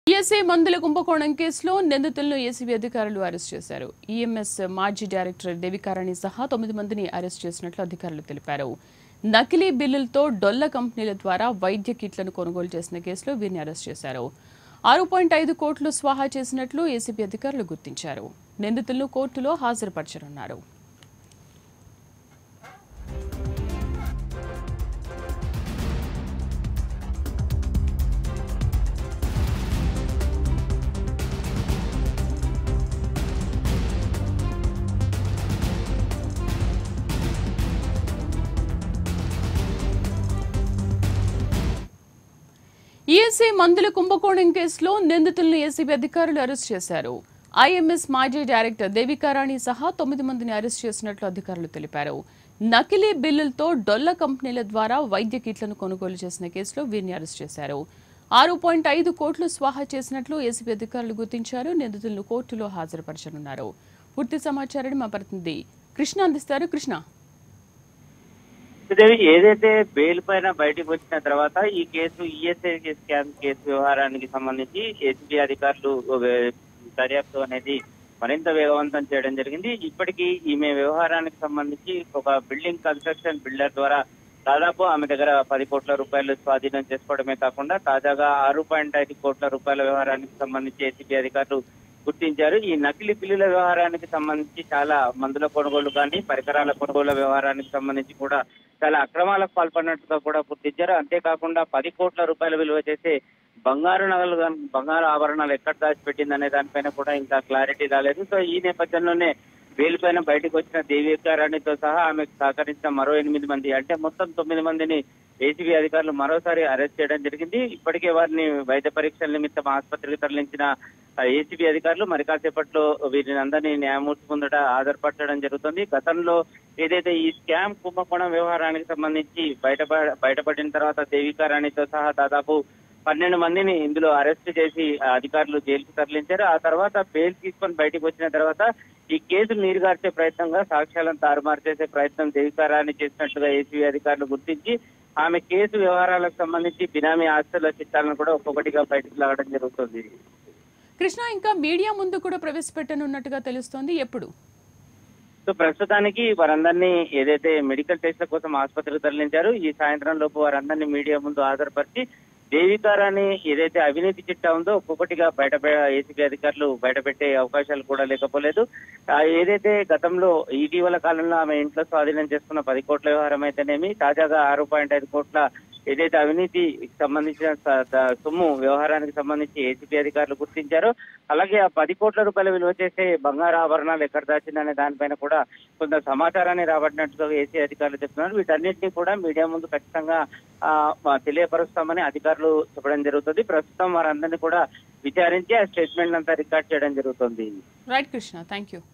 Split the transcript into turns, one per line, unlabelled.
ESI మందుల కుంభకోణం కేసులో నిందితులను ఏసీబీ అధికారులు అరెస్ట్ చేశారు ఈఎంఎస్ మాజీ డైరెక్టర్ దేవికారాణి సహా తొమ్మిది మందిని అరెస్ట్ చేసినట్లు అధికారులు తెలిపారు నకిలీ బిల్లులతో డొల్ల కంపెనీల ద్వారా వైద్య కిట్లను కొనుగోలు చేసిన కేసులో వీరిని అరెస్ట్ చేశారు ఆరు పాయింట్ ఐదు కోట్లు స్వాహా చేసినట్లు ఏసీబీ అధికారులు గుర్తించారు నిందితులను కోర్టులో హాజరుపరచనున్నారు ఈఎస్ఐ మందుల కుంభకోణం కేసులో నిందితులను ఏసీబీ అధికారులు అరెస్ట్ చేశారు ఐఎంఎస్ మాజీ డైరెక్టర్ దేవికారాణి సహా తొమ్మిది మందిని అరెస్ట్ చేసినట్లు అధికారులు తెలిపారు నకిలీ బిల్లులతో డొల్ల కంపెనీల ద్వారా వైద్య కిట్లను కొనుగోలు చేసిన కేసులో వీరిని అరెస్ట్ చేశారు ఆరు పాయింట్ ఐదు కోట్లు స్వాహా చేసినట్లు ఏసీబీ అధికారులు గుర్తించారు నిందితులను కోర్టులో హాజరుపరచనున్నారు పూర్తి సమాచారాన్ని మా ప్రతినిధి కృష్ణ అందిస్తారు కృష్ణ
శ్రీదేవి ఏదైతే బెయిల్ పైన బయటకు వచ్చిన తర్వాత ఈ కేసు ఈఎస్ఐ స్కామ్ కేసు వ్యవహారానికి సంబంధించి ఏసీబీ అధికారులు వే- దర్యాప్తు అనేది మరింత వేగవంతం చేయడం జరిగింది ఇప్పటికీ ఈమె వ్యవహారానికి సంబంధించి ఒక బిల్డింగ్ కన్స్ట్రక్షన్ బిల్డర్ ద్వారా దాదాపు ఆమె దగ్గర పది కోట్ల రూపాయలు స్వాధీనం చేసుకోవడమే కాకుండా తాజాగా ఆరు పాయింట్ ఐదు కోట్ల రూపాయల వ్యవహారానికి సంబంధించి ఏసీబీ అధికారులు గుర్తించారు ఈ నకిలీ బిల్లుల వ్యవహారానికి సంబంధించి చాలా మందుల కొనుగోలు కానీ పరికరాల కొనుగోలు వ్యవహారానికి సంబంధించి కూడా చాలా అక్రమాలకు పాల్పడినట్టుగా కూడా గుర్తించారు అంతేకాకుండా పది కోట్ల రూపాయల విలువ చేసే బంగారు నగలు గాని బంగారు ఆభరణాలు ఎక్కడ దాచిపెట్టింది అనే దానిపైన కూడా ఇంకా క్లారిటీ రాలేదు సో ఈ నేపథ్యంలోనే బెయిల్ పైన బయటకు వచ్చిన దేవికారాణితో సహా ఆమెకు సహకరించిన మరో ఎనిమిది మంది అంటే మొత్తం తొమ్మిది మందిని ఏసీబీ అధికారులు మరోసారి అరెస్ట్ చేయడం జరిగింది ఇప్పటికే వారిని వైద్య పరీక్షల నిమిత్తం ఆసుపత్రికి తరలించిన ఏసీబీ అధికారులు మరి కాసేపట్లో వీరిని అందరినీ న్యాయమూర్తి ముందట హాజరుపరచడం జరుగుతుంది గతంలో ఏదైతే ఈ స్కామ్ కుంభకోణం వ్యవహారానికి సంబంధించి బయట బయటపడిన తర్వాత దేవికారాణితో సహా దాదాపు పన్నెండు మందిని ఇందులో అరెస్ట్ చేసి ఆ, అధికారులు జైలుకు తరలించారు ఆ తర్వాత బెయిల్ తీసుకొని బయటకు వచ్చిన తర్వాత ఈ కేసు నీరుగార్చే ప్రయత్నంగా సాక్ష్యాలను తారుమారు చేసే ప్రయత్నం దేవికారాన్ని చేసినట్టుగా ఏసీబీ అధికారులు గుర్తించి ఆమె కేసు వ్యవహారాలకు సంబంధించి బినామీ ఆస్తుల చిట్టాలను కూడా ఒక్కొక్కటిగా బయటకు లాగడం జరుగుతుంది
కృష్ణ ఇంకా మీడియా ముందు కూడా ప్రవేశపెట్టనున్నట్టుగా తెలుస్తోంది ఎప్పుడు
సో ప్రస్తుతానికి వారందరినీ ఏదైతే మెడికల్ టెస్ట్ల కోసం ఆసుపత్రికి తరలించారు ఈ సాయంత్రం లోపు వారందరినీ మీడియా ముందు హాజరుపరిచి దేవికారాన్ని ఏదైతే అవినీతి చిట్టా ఉందో ఒక్కొక్కటిగా బయట ఏసీబీ అధికారులు బయటపెట్టే అవకాశాలు కూడా లేకపోలేదు ఆ, ఏదైతే గతంలో ఇటీవల కాలంలో ఆమె ఇంట్లో స్వాధీనం చేసుకున్న పది కోట్ల వ్యవహారం అయితేనేమి తాజాగా ఆరు పాయింట్ ఐదు కోట్ల ఏదైతే అవినీతికి సంబంధించిన స- స- సొమ్ము వ్యవహారానికి సంబంధించి ఏసీబీ అధికారులు గుర్తించారో అలాగే ఆ పది కోట్ల రూపాయల విలువ చేసే బంగారు ఆభరణాలు ఎక్కడ దాచిందనే దానిపైన కూడా కొంత సమాచారాన్ని రాబట్టినట్టుగా ఏసీ అధికారులు చెప్తున్నారు వీటన్నిటిని కూడా మీడియా ముందు ఖచ్చితంగా ఆ, ఆ, తెలియపరుస్తామని అధికారులు చెప్పడం జరుగుతుంది ప్రస్తుతం వారందరినీ కూడా విచారించి ఆ స్టేట్మెంట్ అంతా రికార్డ్ చేయడం జరుగుతుంది
రైట్ కృష్ణ థ్యాంక్ యూ